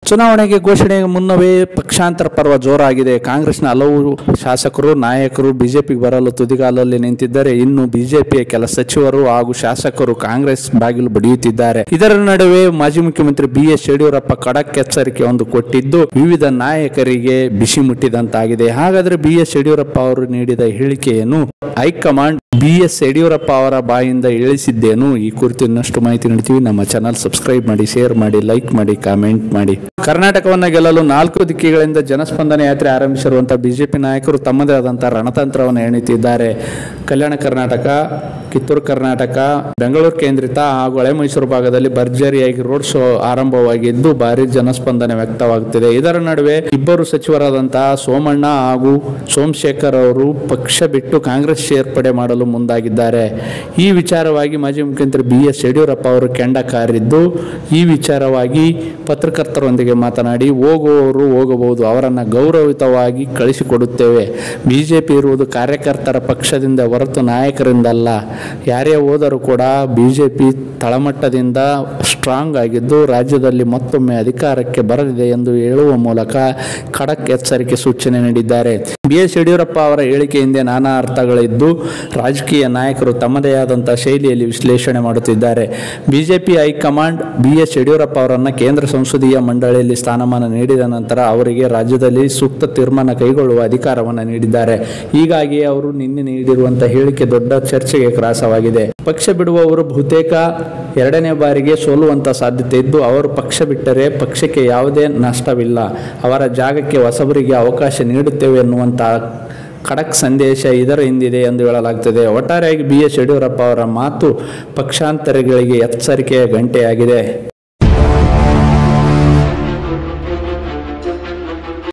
ಚುನಾವಣೆಗೆ ಘೋಷಣೆಗೆ ಮುನ್ನವೇ ಪಕ್ಷಾಂತರ ಪರ್ವ ಜೋರಾಗಿದೆ ಕಾಂಗ್ರೆಸ್ನ ಹಲವು ಶಾಸಕರು ನಾಯಕರು ಬಿಜೆಪಿಗೆ ಬರಲು ತುದಿಗಾಲಲ್ಲಿ ನಿಂತಿದ್ದರೆ ಇನ್ನು ಬಿಜೆಪಿಯ ಕೆಲ ಸಚಿವರು ಹಾಗೂ ಶಾಸಕರು ಕಾಂಗ್ರೆಸ್ ಬಾಗಿಲು ಬಡಿಯುತ್ತಿದ್ದಾರೆ ಇದರ ನಡುವೆ ಮಾಜಿ ಮುಖ್ಯಮಂತ್ರಿ ಬಿ ಎಸ್ ಯಡಿಯೂರಪ್ಪ ಖಡಕ್ ಎಚ್ಚರಿಕೆ ಒಂದು ಕೊಟ್ಟಿದ್ದು ವಿವಿಧ ನಾಯಕರಿಗೆ ಬಿಸಿ ಮುಟ್ಟಿದಂತಾಗಿದೆ ಹಾಗಾದ್ರೆ ಬಿ ಎಸ್ ಯಡಿಯೂರಪ್ಪ ಅವರು ನೀಡಿದ ಹೇಳಿಕೆಯನ್ನು ಹೈಕಮಾಂಡ್ ಬಿ ಎಸ್ ಯಡಿಯೂರಪ್ಪ ಅವರ ಬಾಯಿಂದ ಇಳಿಸಿದ್ದೇನು ಈ ಕುರಿತು ಇನ್ನಷ್ಟು ಮಾಹಿತಿ ನೀಡ್ತೀವಿ ನಮ್ಮ ಚಾನಲ್ ಸಬ್ಸ್ಕ್ರೈಬ್ ಮಾಡಿ ಶೇರ್ ಮಾಡಿ ಲೈಕ್ ಮಾಡಿ ಕಾಮೆಂಟ್ ಮಾಡಿ ಕರ್ನಾಟಕವನ್ನು ಗೆಲ್ಲಲು ನಾಲ್ಕು ದಿಕ್ಕಿಗಳಿಂದ ಜನಸ್ಪಂದನ ಯಾತ್ರೆ ಆರಂಭಿಸಿರುವಂತಹ ಬಿಜೆಪಿ ನಾಯಕರು ತಮ್ಮದೇ ಆದಂತಹ ರಣತಂತ್ರವನ್ನು ಎಣಿತಿದ್ದಾರೆ ಕಲ್ಯಾಣ ಕರ್ನಾಟಕ ಕಿತ್ತೂರು ಕರ್ನಾಟಕ ಬೆಂಗಳೂರು ಕೇಂದ್ರಿತ ಹಾಗೂ ಹಳೆ ಮೈಸೂರು ಭಾಗದಲ್ಲಿ ಭರ್ಜರಿಯಾಗಿ ರೋಡ್ ಶೋ ಆರಂಭವಾಗಿದ್ದು ಭಾರಿ ಜನಸ್ಪಂದನೆ ವ್ಯಕ್ತವಾಗುತ್ತಿದೆ ಇದರ ನಡುವೆ ಇಬ್ಬರು ಸಚಿವರಾದಂತಹ ಸೋಮಣ್ಣ ಹಾಗೂ ಸೋಮಶೇಖರ್ ಅವರು ಪಕ್ಷ ಬಿಟ್ಟು ಕಾಂಗ್ರೆಸ್ ಸೇರ್ಪಡೆ ಮಾಡಲು ಮುಂದಾಗಿದ್ದಾರೆ ಈ ವಿಚಾರವಾಗಿ ಮಾಜಿ ಮುಖ್ಯಮಂತ್ರಿ ಬಿ ಎಸ್ ಯಡಿಯೂರಪ್ಪ ಅವರು ಕೆಂಡ ಕಾರಿದ್ದು ಈ ವಿಚಾರವಾಗಿ ಪತ್ರಕರ್ತರೊಂದಿಗೆ ಮಾತನಾಡಿ ಹೋಗುವವರು ಹೋಗಬಹುದು ಅವರನ್ನು ಗೌರವಿತವಾಗಿ ಕಳಿಸಿಕೊಡುತ್ತೇವೆ ಬಿಜೆಪಿ ಇರುವುದು ಕಾರ್ಯಕರ್ತರ ಪಕ್ಷದಿಂದ ಹೊರತು ನಾಯಕರಿಂದಲ್ಲ ಯಾರೇ ಹೋದರೂ ಕೂಡ ಬಿಜೆಪಿ ತಳಮಟ್ಟದಿಂದ ಸ್ಟ್ರಾಂಗ್ ಆಗಿದ್ದು ರಾಜ್ಯದಲ್ಲಿ ಮತ್ತೊಮ್ಮೆ ಅಧಿಕಾರಕ್ಕೆ ಬರಲಿದೆ ಎಂದು ಹೇಳುವ ಮೂಲಕ ಖಡಕ್ ಎಚ್ಚರಿಕೆ ಸೂಚನೆ ನೀಡಿದ್ದಾರೆ ಬಿ ಎಸ್ ಯಡಿಯೂರಪ್ಪ ಅವರ ಹೇಳಿಕೆ ಹಿಂದೆ ನಾನಾ ಅರ್ಥಗಳಿದ್ದು ರಾಜಕೀಯ ನಾಯಕರು ತಮ್ಮದೇ ಆದಂತಹ ಶೈಲಿಯಲ್ಲಿ ವಿಶ್ಲೇಷಣೆ ಮಾಡುತ್ತಿದ್ದಾರೆ BJP high command B S Yediyurappa ಅವರನ್ನು ಕೇಂದ್ರ ಸಂಸದೀಯ ಮಂಡಳಿಯಲ್ಲಿ ಸ್ಥಾನಮಾನ ನೀಡಿದ ನಂತರ ಅವರಿಗೆ ರಾಜ್ಯದಲ್ಲಿ ಸೂಕ್ತ ತೀರ್ಮಾನ ಕೈಗೊಳ್ಳುವ ಅಧಿಕಾರವನ್ನು ನೀಡಿದ್ದಾರೆ ಹೀಗಾಗಿ ಅವರು ನಿನ್ನೆ ನೀಡಿರುವಂತಹ ಹೇಳಿಕೆ ದೊಡ್ಡ ಚರ್ಚೆಗೆ ಗ್ರಾಸವಾಗಿದೆ ಪಕ್ಷ ಬಿಡುವವರು ಬಹುತೇಕ ಎರಡನೇ ಬಾರಿಗೆ ಸೋಲುವಂತ ಸಾಧ್ಯತೆ ಇದ್ದು ಅವರು ಪಕ್ಷ ಬಿಟ್ಟರೆ ಪಕ್ಷಕ್ಕೆ ಯಾವುದೇ ನಷ್ಟವಿಲ್ಲ ಅವರ ಜಾಗಕ್ಕೆ ಹೊಸಬರಿಗೆ ಅವಕಾಶ ನೀಡುತ್ತೇವೆ ಎನ್ನುವಂತ ಖಡಕ್ ಸಂದೇಶ ಇದರ ಹಿಂದಿದೆ ಎಂದು ಹೇಳಲಾಗುತ್ತದೆ ಒಟ್ಟಾರೆಯಾಗಿ ಬಿ ಎಸ್ ಯಡಿಯೂರಪ್ಪ ಅವರ ಮಾತು ಪಕ್ಷಾಂತರಗಳಿಗೆ ಎಚ್ಚರಿಕೆಯ ಗಂಟೆಯಾಗಿದೆ